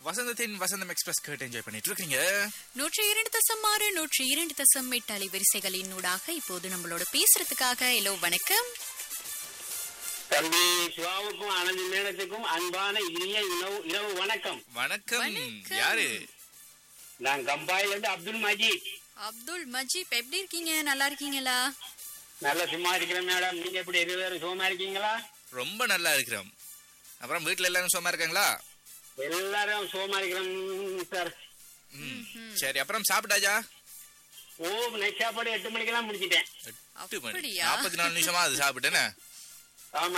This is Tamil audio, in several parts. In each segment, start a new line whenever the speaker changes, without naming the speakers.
வசந்தத்தின் வசந்தம் எக்ஸ்பிரஸ் கேட்டு என்ஜாய் பண்ணிட்டு இருக்கீங்க
நூற்றி இரண்டு தசம் ஆறு நூற்றி இரண்டு தசம் எட்டு அலைவரிசைகளின் ஊடாக இப்போது நம்மளோட பேசுறதுக்காக ஹலோ வணக்கம்
தம்பி சிவாவுக்கும் ஆனந்தி மேடத்துக்கும் அன்பான இனிய இரவு இரவு வணக்கம்
வணக்கம்
வணக்கம்.
யாரு
நான் கம்பாயில இருந்து அப்துல் மஜீத்
அப்துல் மஜீப் எப்படி இருக்கீங்க நல்லா இருக்கீங்களா
நல்ல சும்மா இருக்கிறேன் மேடம் நீங்க எப்படி இருவரும் சுகமா இருக்கீங்களா
ரொம்ப நல்லா இருக்கிறோம் அப்புறம் வீட்ல எல்லாரும் சும்மா இருக்காங்களா
எல்லாரும் சுகமா இருக்கிறோம் சார்
ம். சரி அப்புறம் சாப்பிட்டாச்சா
ஓ நைட் சாப்பாடு எட்டு மணிக்கெல்லாம் முடிச்சிட்டேன்
எட்டு மணி
அப்படியா?
நாற்பத்தி நாலு நிமிஷமா அது சாப்பிட்டேனே
ஆமா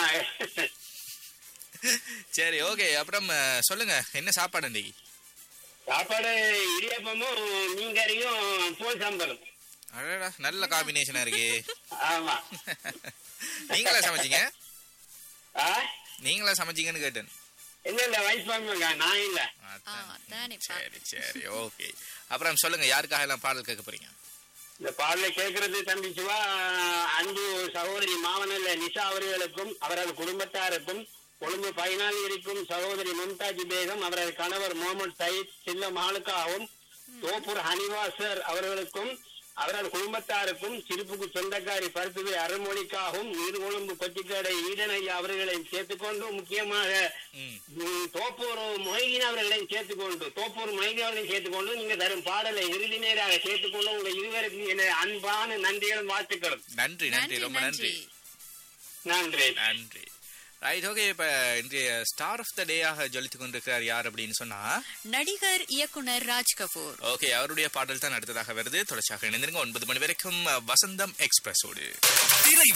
சரி ஓகே அப்புறம் அஹ், சொல்லுங்க என்ன சாப்பாடு இன்னைக்கு
சாப்பாடு இடியப்பமும் மீன்கறியும் போல் சாம்பலும்
அடடா நல்ல காம்பினேஷனா இருக்கு
ஆமா
நீங்களா சமைச்சீங்க
ஆ
நீங்களா சமைச்சீங்கன்னு கேட்டேன்
இல்ல இல்ல வயசு பாருங்க நான் இல்ல
ஆ,
அதான்.
அதானேப்பா.
சரி சரி ஓகே அப்புறம் சொல்லுங்க யாருக்காக எல்லாம் பாடல் கேட்க போறீங்க
இந்த பாடலை கேட்கறது தம்பி சிவா அன்பு சகோதரி மாவனல்ல நிஷா அவர்களுக்கும் அவரது குடும்பத்தாருக்கும் கொழும்பு பயனாளி இருக்கும் சகோதரி மும்தாஜ் பேகம் அவரது கணவர் முகமது சயீத் சின்ன மாலுக்காவும் தோப்பூர் ஹனிவாசர் அவர்களுக்கும் அவரது குடும்பத்தாருக்கும் சிரிப்புக்கு சொந்தக்காரி பருத்துவை அருள்மொழிக்காகவும் நீர்கொழும்பு கொச்சிக்கடை ஈடனையா அவர்களையும் சேர்த்துக்கொண்டு முக்கியமாக
ம்
ம், தோப்பூர் மொய்தீன் அவர்களையும் சேர்த்துக்கொண்டு தோப்பூர் மொய்தீன் அவர்களையும் சேர்த்துக்கொண்டு நீங்க தரும் பாடலை இறுதி நேராக சேர்த்துக்கொண்டு உங்க இருவருக்கும் என அன்பான நன்றிகளும் வாழ்த்துக்களும்
நன்றி நன்றி ரொம்ப நன்றி
நன்றி
நன்றி ரைட் ஓகே இப்ப இன்றைய ஸ்டார் ஆஃப் த டேயாக ஜொலித்துக் கொண்டிருக்கிறார் யார் அப்படின்னு சொன்னா
நடிகர் இயக்குனர் ராஜ் கபூர்
ஓகே அவருடைய பாடல் தான் அடுத்ததாக வருது தொடர்ச்சியாக இணைந்திருங்க ஒன்பது மணி வரைக்கும் அஹ், வசந்தம் எக்ஸ்பிரஸோடு
திரை